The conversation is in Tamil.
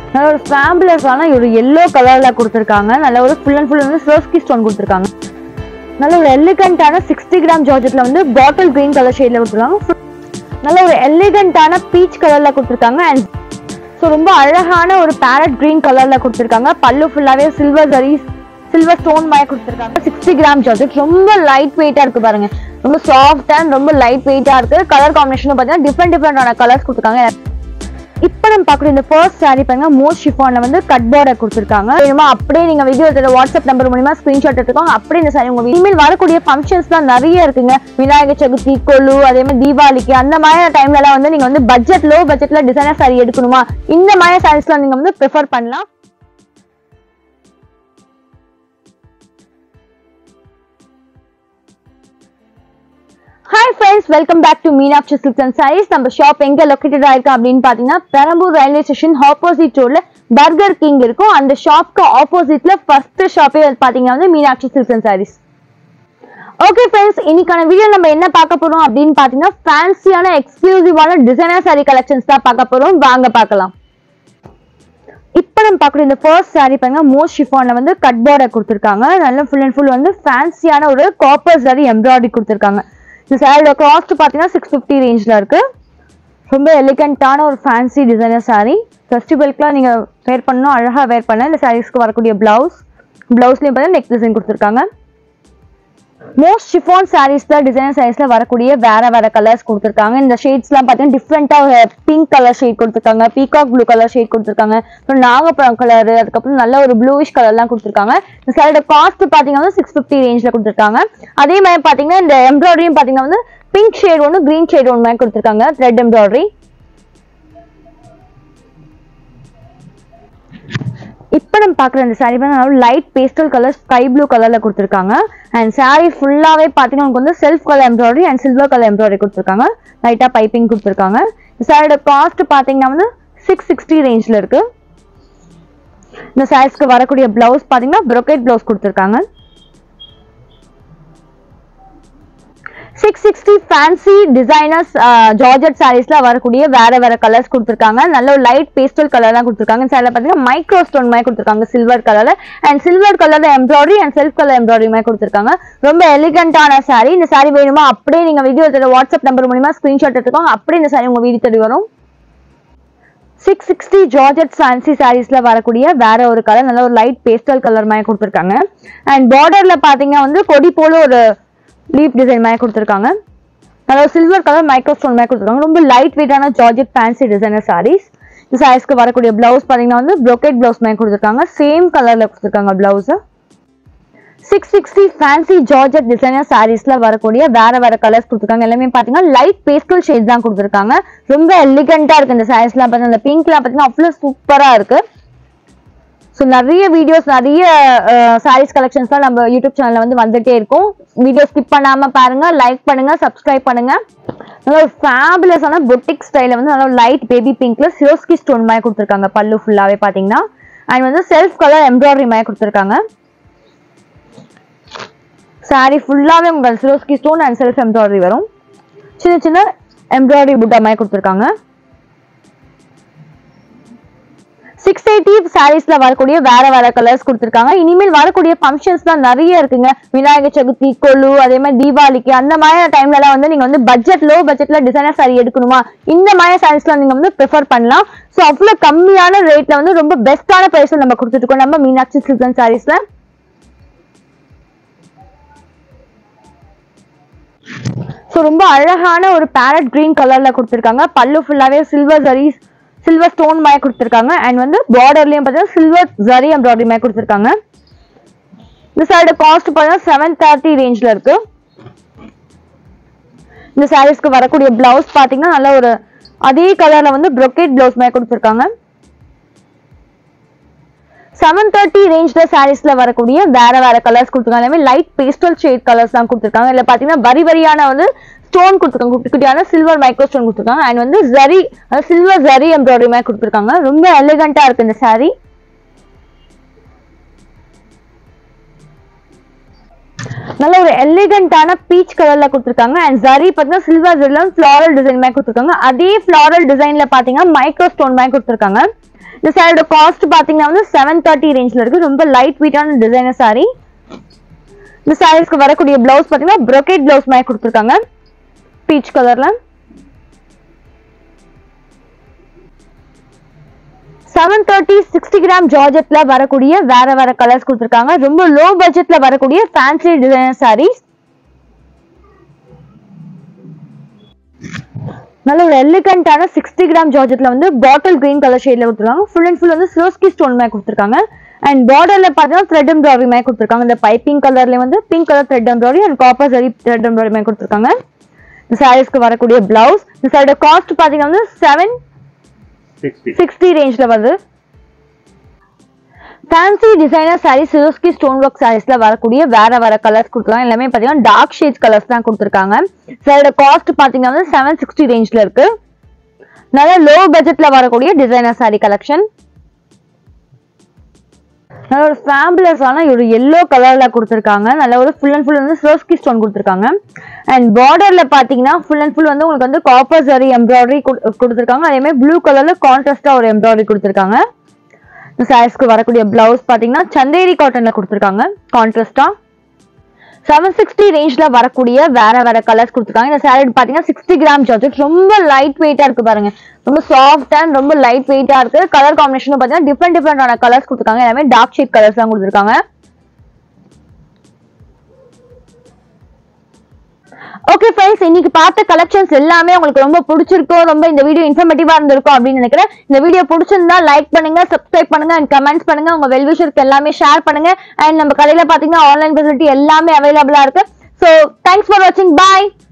நல்ல ஒரு ஃபேபுலஸான ஒரு எல்லோ கலர்ல கொடுத்துருக்காங்க நல்ல ஒரு ஃபுல் அண்ட் ஃபுல் வந்து சர்ஸ்கி ஸ்டோன் கொடுத்துருக்காங்க நல்ல ஒரு எலிகண்டான சிக்ஸ்டி கிராம் ஜார்ஜெட்ல வந்து பாட்டில் கிரீன் கலர் ஷேட்ல கொடுத்துருக்காங்க நல்ல ஒரு எலிகண்டான பீச் கலர்ல கொடுத்துருக்காங்க அண்ட் ஸோ ரொம்ப அழகான ஒரு பேரட் கிரீன் கலர்ல கொடுத்துருக்காங்க பல்லு ஃபுல்லாவே சில்வர் ஜரி சில்வர் ஸ்டோன் மாதிரி கொடுத்துருக்காங்க சிக்ஸ்டி கிராம் ஜார்ஜெட் ரொம்ப லைட் வெயிட்டா இருக்கு பாருங்க ரொம்ப சாஃப்ட் அண்ட் ரொம்ப லைட் வெயிட்டா இருக்கு கலர் காம்பினேஷன் பார்த்தீங்கன்னா டிஃப்ரெண்ட் டிஃப்ரெண்டான கலர்ஸ் கொடுத்துருக்காங்க இப்போ நம்ம பார்க்குற இந்த ஃபர்ஸ்ட் saree பாருங்க மோஸ்ட் ஷிஃபான்ல வந்து கட் பார்டர் கொடுத்துருக்காங்க வேணுமா அப்படியே நீங்க வீடியோ எடுத்த வாட்ஸ்அப் நம்பர் மூலியமா ஸ்கிரீன்ஷாட் எடுத்துக்கோங்க அப்படியே இந்த saree உங்க இனிமேல் வரக்கூடிய ஃபங்க்ஷன்ஸ் தான் நிறைய இருக்குங்க விநாயகர் சதுர்த்தி கொலு அதே மாதிரி தீபாவளிக்கு அந்த மாதிரி டைம்ல எல்லாம் வந்து நீங்க வந்து பட்ஜெட் லோ பட்ஜெட்ல டிசைனர் saree எடுக்கணுமா இந்த மாதிரி சாரீஸ்லாம் நீங்க வந்து ப்ரிஃபர் பண்ணலாம் hi friends welcome back to Meenakshi silks and saris நம்ம ஷாப் எங்க லொக்கேட்டட் ஆயிருக்கு அப்படின்னு பாத்தீங்கன்னா பெரம்பூர் ரயில்வே ஸ்டேஷன் ஆப்போசிட் ரோட்ல பர்கர் கிங் இருக்கும் அந்த ஷாப்க்கு ஆப்போசிட்ல ஃபர்ஸ்ட் ஷாப்பே பாத்தீங்கன்னா வந்து Meenakshi silks and saris okay friends இன்னைக்கான வீடியோ நம்ம என்ன பார்க்க போறோம் அப்படின்னு பாத்தீங்கன்னா ஃபேன்சியான எக்ஸ்க்ளூசிவான டிசைனர் saree கலெக்ஷன்ஸ் தான் பார்க்க போறோம் வாங்க பார்க்கலாம் இப்போ நம்ம பார்க்குற இந்த ஃபர்ஸ்ட் saree பாருங்க மோஸ்ட் ஷிஃபான்ல வந்து கட் பார்டர் கொடுத்துருக்காங்க நல்ல ஃபுல் அண்ட் ஃபுல் வந்து ஃபேன்சியான ஒரு காப்பர் saree எம்ப்ராய்டரி கொடுத்துருக்காங்க இந்த சாரியோட காஸ்ட் பார்த்தீங்கன்னா சிக்ஸ் ஃபிஃப்டி ரேஞ்சில் இருக்கு ரொம்ப எலிகண்ட்டான ஒரு ஃபேன்சி டிசைனர் saree ஃபெஸ்டிவல்க்குலாம் நீங்கள் வேர் பண்ணணும் அழகாக வேர் பண்ண இந்த சாரீஸ்க்கு வரக்கூடிய ப்ளவுஸ் ப்ளவுஸ்லேயும் பார்த்தீங்கன்னா நெக் டிசைன் கொடுத்துருக்காங்க மோஸ்ட் ஷிஃபான் சாரீஸ்ல டிசைனர் சாரீஸ்ல வரக்கூடிய வேற வேற கலர்ஸ் கொடுத்துருக்காங்க இந்த ஷேட்ஸ்லாம் பார்த்தீங்கன்னா டிஃப்ரெண்ட்டாக பிங்க் கலர் ஷேட் கொடுத்துருக்காங்க பீகாக் ப்ளூ கலர் ஷேட் கொடுத்துருக்காங்க அப்புறம் நாகப்பழம் கலர் அதுக்கப்புறம் நல்ல ஒரு ப்ளூயிஷ் கலர்லாம் கொடுத்துருக்காங்க இந்த சாரியோட காஸ்ட் பார்த்தீங்கன்னா சிக்ஸ் ஃபிஃப்டி ரேஞ்சில் கொடுத்துருக்காங்க அதே மாதிரி பார்த்தீங்கன்னா இந்த எம்ப்ராய்டரியும் பார்த்தீங்கன்னா வந்து பிங்க் ஷேட் ஒன்று க்ரீன் ஷேட் ஒன்று மாதிரி கொடுத்துருக்காங்க த்ரெட் எம்ப்ராய்டரி இப்போ நம்ம பார்க்குற இந்த saree வந்து light pastel colour sky blue கலரில் கொடுத்துருக்காங்க அண்ட் saree ஃபுல்லாகவே பார்த்தீங்கன்னா உங்களுக்கு வந்து self colour embroidery and silver colour embroidery கொடுத்துருக்காங்க லைட்டாக பைப்பிங் கொடுத்துருக்காங்க இந்த சாரியோட காஸ்ட் பார்த்தீங்கன்னா வந்து சிக்ஸ் சிக்ஸ்டி ரேஞ்சில் இருக்கு இந்த சாரீஸ்க்கு வரக்கூடிய பிளவுஸ் பார்த்தீங்கன்னா brocade பிளவுஸ் கொடுத்துருக்காங்க six sixty fancy designers georgette சாரீஸ்ல வரக்கூடிய வேற வேற கலர்ஸ் கொடுத்துருக்காங்க நல்ல ஒரு லைட் பேஸ்டல் கலர் தான் கொடுத்துருக்காங்க இந்த சாரியில் பார்த்தீங்கன்னா மைக்ரோ ஸ்டோன் மாதிரி கொடுத்துருக்காங்க சில்வர் கலர்ல அண்ட் சில்வர் கலர்ல embroidery and self colour embroidery மாதிரி கொடுத்துருக்காங்க ரொம்ப எலிகண்டான saree இந்த saree வேணுமா அப்படியே நீங்க வீடியோ எடுத்த வாட்ஸ்அப் நம்பர் மூலியமா ஸ்கிரீன்ஷாட் எடுத்துக்கோங்க அப்படியே இந்த saree உங்க வீடு தேடி வரும் சிக்ஸ் சிக்ஸ்டி ஜார்ஜட் ஃபேன்சி சாரீஸ்ல வரக்கூடிய வேற ஒரு கலர் நல்ல ஒரு லைட் பேஸ்டல் கலர் மாதிரி கொடுத்துருக்காங்க அண்ட் பார்டர்ல பாத்தீங்கன்னா வந்து கொடி போல ஒரு லீப் டிசைன் மாதிரி கொடுத்துருக்காங்க நல்ல ஒரு சில்வர் கலர் மைக்ரோ ஸ்டோன் மாதிரி கொடுத்துருக்காங்க ரொம்ப லைட் வெயிட்டான ஜார்ஜட் ஃபேன்சி டிசைனர் சாரீஸ் இந்த சாரீஸ்க்கு வரக்கூடிய பிளவுஸ் பாத்தீங்கன்னா வந்து brocade பிளவுஸ் மாதிரி கொடுத்துருக்காங்க சேம் கலர்ல கொடுத்துருக்காங்க blouse six sixty fancy georgette designer சாரீஸ்ல வரக்கூடிய வேற வேற கலர்ஸ் கொடுத்துருக்காங்க எல்லாமே பாத்தீங்கன்னா லைட் பேஸ்டல் ஷேட் தான் கொடுத்துருக்காங்க ரொம்ப எலிகண்டா இருக்கு இந்த சாரீஸ்லாம் பார்த்தீங்கன்னா இந்த பிங்க்லாம் பார்த்தீங்கன்னா அவ்வளோ சூப்பரா இருக்கு ஸோ நிறைய வீடியோஸ் நிறைய சாரீஸ் கலெக்ஷன்ஸ்லாம் நம்ம யூடியூப் சேனல்ல வந்து வந்துட்டே இருக்கும் வீடியோ ஸ்கிப் பண்ணாம பாருங்க லைக் பண்ணுங்க சப்ஸ்கிரைப் பண்ணுங்க நல்ல ஒரு ஃபேபுலஸான பொட்டிக் ஸ்டைல வந்து நல்ல லைட் பேபி பிங்க்ல சிரோஸ்கி ஸ்டோன் மாதிரி கொடுத்துருக்காங்க பல்லு ஃபுல்லாவே பாத்தீங்கன்னா அண்ட் வந்து செல்ஃப் கலர் எம்ப்ராய்டரி மாதிரி கொடுத்துருக்காங்க saree ஃபுல்லாவே உங்களுக்கு Swarovski stone and self embroidery வரும் சின்ன சின்ன எம்ப்ராய்டரி புட்டா மாதிரி கொடுத்துருக்காங்க சிக்ஸ் எயிட்டி சாரீஸ்ல வரக்கூடிய வேற வேற கலர்ஸ் கொடுத்துருக்காங்க இனிமேல் வரக்கூடிய ஃபங்க்ஷன்ஸ் தான் நிறைய இருக்குங்க விநாயகர் சதுர்த்தி கொலு அதே மாதிரி தீபாவளிக்கு அந்த மாதிரி டைம்ல எல்லாம் வந்து நீங்க வந்து பட்ஜெட் லோ பட்ஜெட்ல டிசைனர் சாரி எடுக்கணுமா இந்த மாதிரி சாரீஸ்லாம் நீங்க வந்து ப்ரிஃபர் பண்ணலாம் ஸோ அவ்வளோ கம்மியான ரேட்ல வந்து ரொம்ப பெஸ்ட்டான ப்ரைஸ்ல நம்ம கொடுத்துட்டு இருக்கோம் நம்ம மீனாட்சி சில்கன் சாரீஸ்ல ஸோ ரொம்ப அழகான ஒரு பேரட் கிரீன் கலர்ல கொடுத்துருக்காங்க பல்லு ஃபுல்லாவே சில்வர் ஜரி சில்வர் ஸ்டோன் மாதிரி கொடுத்துருக்காங்க அண்ட் வந்து பார்டர்லயும் பார்த்தீங்கன்னா சில்வர் ஜரி எம்ப்ராய்டரி மாதிரி கொடுத்துருக்காங்க இந்த சாரியோட காஸ்ட் பார்த்தீங்கன்னா செவன் தேர்ட்டி ரேஞ்சில் இருக்கு இந்த சாரீஸ்க்கு வரக்கூடிய பிளவுஸ் பார்த்தீங்கன்னா நல்ல ஒரு அதே கலர்ல வந்து brocade பிளவுஸ் மாதிரி கொடுத்துருக்காங்க செவன் தேர்ட்டி ரேஞ்ச்ல சாரீஸ்ல வரக்கூடிய வேற வேற கலர்ஸ் கொடுத்துருக்காங்க எல்லாமே லைட் பேஸ்டல் ஷேட் கலர்ஸ் தான் கொடுத்துருக்காங்க இதுல பாத்தீங்கன்னா வரி வரியான வந்து ஸ்டோன் கொடுத்துருக்காங்க குட்டி குட்டியான சில்வர் மைக்ரோ ஸ்டோன் கொடுத்துருக்காங்க அண்ட் வந்து ஜரி சில்வர் ஜரி எம்ப்ராய்டரி மாதிரி கொடுத்துருக்காங்க ரொம்ப எலிகண்டா இருக்கு இந்த saree நல்ல ஒரு எலிகண்டான பீச் கலர்ல கொடுத்துருக்காங்க அண்ட் ஜரி பார்த்தீங்கன்னா சில்வர் ஜரில ஃபிளாரல் டிசைன் மாதிரி கொடுத்துருக்காங்க அதே ஃபிளாரல் டிசைன்ல பாத்தீங்கன்னா மைக்ரோ ஸ்டோன் மாதிரி கொடுத்துருக்காங்க இந்த சாரியோட காஸ்ட் பாத்தீங்கன்னா வந்து செவன் தேர்ட்டி ரேஞ்ச்ல இருக்கு ரொம்ப லைட் வெயிட்டான டிசைனர் சாரி இந்த சாரீஸ்க்கு வரக்கூடிய பிளவுஸ் பாத்தீங்கன்னா brocade பிளவுஸ் மாதிரி கொடுத்துருக்காங்க பீச் கலர்ல செவன் தேர்ட்டி சிக்ஸ்டி கிராம் ஜார்ஜெட்ல வரக்கூடிய வேற வேற கலர்ஸ் கொடுத்துருக்காங்க ரொம்ப லோ பட்ஜெட்ல வரக்கூடிய ஃபேன்சி டிசைனர் சாரீஸ் நல்ல ஒரு எலிகண்டான சிக்ஸ்டி கிராம் ஜார்ஜெட்ல வந்து பாட்டில் கிரீன் கலர் ஷேட்ல கொடுத்துருக்காங்க ஃபுல் அண்ட் ஃபுல் வந்து ஸ்லோஸ்கி ஸ்டோன் மாதிரி கொடுத்துருக்காங்க அண்ட் பார்டர்ல பார்த்தீங்கன்னா த்ரெட் எம்ப்ராய்டரி மாதிரி கொடுத்துருக்காங்க இந்த பைப்பிங் கலர்ல வந்து pink colour thread embroidery and copper zari thread embroidery மாதிரி கொடுத்துருக்காங்க இந்த சாரீஸ்க்கு வரக்கூடிய பிளவுஸ் இந்த சாரியோட காஸ்ட் பார்த்தீங்கன்னா வந்து செவன் சிக்ஸ்டி சிக்ஸ்டி ரேஞ்ச்ல வருது fancy designer sari Swarovski stone work சாரீஸ்ல வரக்கூடிய வேற வேற கலர்ஸ் கொடுத்துருக்காங்க எல்லாமே பார்த்தீங்கன்னா டார்க் ஷேட்ஸ் கலர்ஸ் தான் கொடுத்துருக்காங்க சாரியோட காஸ்ட் பார்த்தீங்கன்னா வந்து செவன் சிக்ஸ்டி ரேஞ்ச்ல இருக்கு நல்ல லோ பட்ஜெட்ல வரக்கூடிய டிசைனர் சாரி கலெக்ஷன் நல்ல ஒரு ஃபேம்புலஸான ஒரு எல்லோ கலர்ல கொடுத்துருக்காங்க நல்ல ஒரு ஃபுல் அண்ட் ஃபுல் வந்து சோஸ்கி ஸ்டோன் கொடுத்துருக்காங்க அண்ட் பார்டர்ல பாத்தீங்கன்னா ஃபுல் அண்ட் ஃபுல் வந்து உங்களுக்கு வந்து காப்பர் சரி எம்ப்ராய்டரி கொடுத்துருக்காங்க அதே மாதிரி ப்ளூ கலர்ல கான்ட்ராஸ்டா ஒரு எம்ப்ராய்டரி கொடுத்துருக்காங்க இந்த சாரீஸ்க்கு வரக்கூடிய பிளவுஸ் பாத்தீங்கன்னா சந்தேரி காட்டன்ல கொடுத்துருக்காங்க கான்ட்ராஸ்டா செவன் சிக்ஸ்டி ரேஞ்ச்ல வரக்கூடிய வேற வேற கலர்ஸ் கொடுத்துருக்காங்க இந்த சாரீ பாத்தீங்கன்னா சிக்ஸ்டி கிராம் ஜார்ஜெட் ரொம்ப லைட் வெயிட்டா இருக்கு பாருங்க ரொம்ப சாஃப்ட் அண்ட் ரொம்ப லைட் வெயிட்டா இருக்கு கலர் காம்பினேஷன் பாத்தீங்கன்னா டிஃப்ரெண்ட் டிஃப்ரெண்டான கலர்ஸ் கொடுத்துருக்காங்க எல்லாமே டார்க் ஷேட் கலர்ஸ் தான் கொடுத்துருக்காங்க ஓகே ஃப்ரெண்ட்ஸ் இன்னைக்கு பார்த்த கலெக்ஷன்ஸ் எல்லாமே உங்களுக்கு ரொம்ப பிடிச்சிருக்கும் ரொம்ப இந்த வீடியோ இன்ஃபர்மேட்டிவா இருந்திருக்கும் அப்படின்னு நினைக்கிறேன் இந்த வீடியோ பிடிச்சிருந்தா லைக் பண்ணுங்க சப்ஸ்கிரைப் பண்ணுங்க அண்ட் கமெண்ட்ஸ் பண்ணுங்க உங்க வெல்விஷருக்கு எல்லாமே ஷேர் பண்ணுங்க அண்ட் நம்ம கடையில பாத்தீங்கன்னா ஆன்லைன் ஃபெசிலிட்டி எல்லாமே அவைலபிளா இருக்கு ஸோ தேங்க்ஸ் ஃபார் வாட்சிங் பாய்